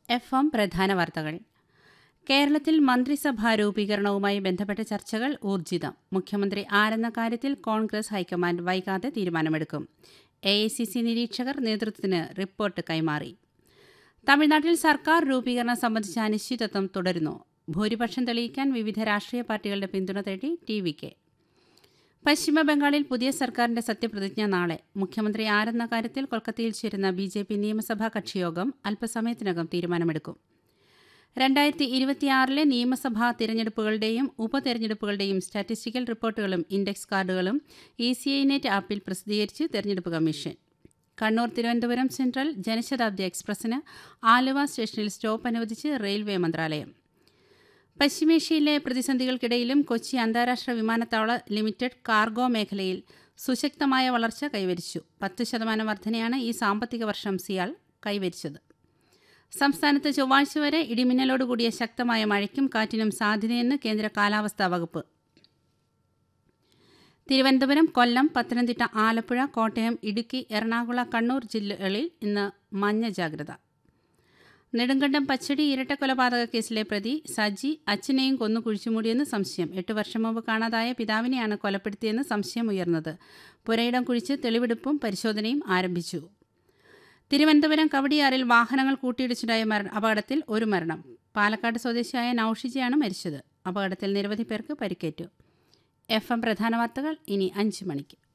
F M പ്രധാന വാർത്തകൾ കേരളത്തിൽ മന്ത്രിസഭാ രൂപീകരണവുമായി ബന്ധപ്പെട്ട ചർച്ചകൾ ഊർജിതം മുഖ്യമന്ത്രി ആരെന്ന കാര്യത്തിൽ കോൺഗ്രസ് ഹൈക്കമാൻഡ് വൈകാതെ തീരുമാനമെടുക്കും എ ഐ സി സി നിരീക്ഷകർ നേതൃത്വത്തിന് റിപ്പോർട്ട് കൈമാറി തമിഴ്നാട്ടിൽ സർക്കാർ രൂപീകരണം സംബന്ധിച്ച അനിശ്ചിതത്വം തുടരുന്നു ഭൂരിപക്ഷം തെളിയിക്കാൻ വിവിധ രാഷ്ട്രീയ പാർട്ടികളുടെ പിന്തുണ തേടി ടി വി കെ പശ്ചിമ ബംഗാളിൽ പുതിയ സർക്കാരിന്റെ സത്യപ്രതിജ്ഞ നാളെ മുഖ്യമന്ത്രി ആരെന്ന കാര്യത്തിൽ കൊൽക്കത്തയിൽ ചേരുന്ന ബി ജെ പി നിയമസഭാ കക്ഷിയോഗം അല്പസമയത്തിനകം തീരുമാനമെടുക്കും രണ്ടായിരത്തി ഇരുപത്തിയാറിലെ നിയമസഭാ തിരഞ്ഞെടുപ്പുകളുടെയും ഉപതെരഞ്ഞെടുപ്പുകളുടെയും സ്റ്റാറ്റിസ്റ്റിക്കൽ റിപ്പോർട്ടുകളും ഇൻഡെക്സ് കാർഡുകളും ഇ സി ഐ നെറ്റ് ആപ്പിൽ പ്രസിദ്ധീകരിച്ച് തെരഞ്ഞെടുപ്പ് കമ്മീഷൻ കണ്ണൂർ തിരുവനന്തപുരം സെൻട്രൽ ജനശതാബ്ദി എക്സ്പ്രസിന് ആലുവ സ്റ്റേഷനിൽ സ്റ്റോപ്പ് അനുവദിച്ച് റെയിൽവേ മന്ത്രാലയം പശ്ചിമേഷ്യയിലെ പ്രതിസന്ധികൾക്കിടയിലും കൊച്ചി അന്താരാഷ്ട്ര വിമാനത്താവള ലിമിറ്റഡ് കാർഗോ മേഖലയിൽ സുശക്തമായ വളർച്ച കൈവരിച്ചു പത്ത് ശതമാനം വർധനയാണ് ഈ സാമ്പത്തിക വർഷം സിയാൽ കൈവരിച്ചത് സംസ്ഥാനത്ത് ചൊവ്വാഴ്ച വരെ ഇടിമിന്നലോടുകൂടിയ ശക്തമായ മഴയ്ക്കും കാറ്റിനും സാധ്യതയെന്ന് കേന്ദ്ര കാലാവസ്ഥാ വകുപ്പ് തിരുവനന്തപുരം കൊല്ലം പത്തനംതിട്ട ആലപ്പുഴ കോട്ടയം ഇടുക്കി എറണാകുളം കണ്ണൂർ ജില്ലകളിൽ ഇന്ന് മഞ്ഞ ജാഗ്രത നെടുങ്കണ്ടം പച്ചടി ഇരട്ടക്കൊലപാതക കേസിലെ പ്രതി സജി അച്ഛനെയും കൊന്നു കുഴിച്ചുമൂടിയെന്ന് സംശയം എട്ട് വർഷം മുമ്പ് കാണാതായ പിതാവിനെയാണ് കൊലപ്പെടുത്തിയെന്ന് സംശയം ഉയർന്നത് പുരയിടം കുഴിച്ച് തെളിവെടുപ്പും പരിശോധനയും ആരംഭിച്ചു തിരുവനന്തപുരം കവടിയാറിൽ വാഹനങ്ങൾ കൂട്ടിയിടിച്ചുണ്ടായ മര അപകടത്തിൽ ഒരു മരണം പാലക്കാട് സ്വദേശിയായ നൌഷിജയാണ് മരിച്ചത് അപകടത്തിൽ നിരവധി പേർക്ക് പരിക്കേറ്റു എഫ് എം പ്രധാന വാർത്തകൾ ഇനി അഞ്ച് മണിക്ക്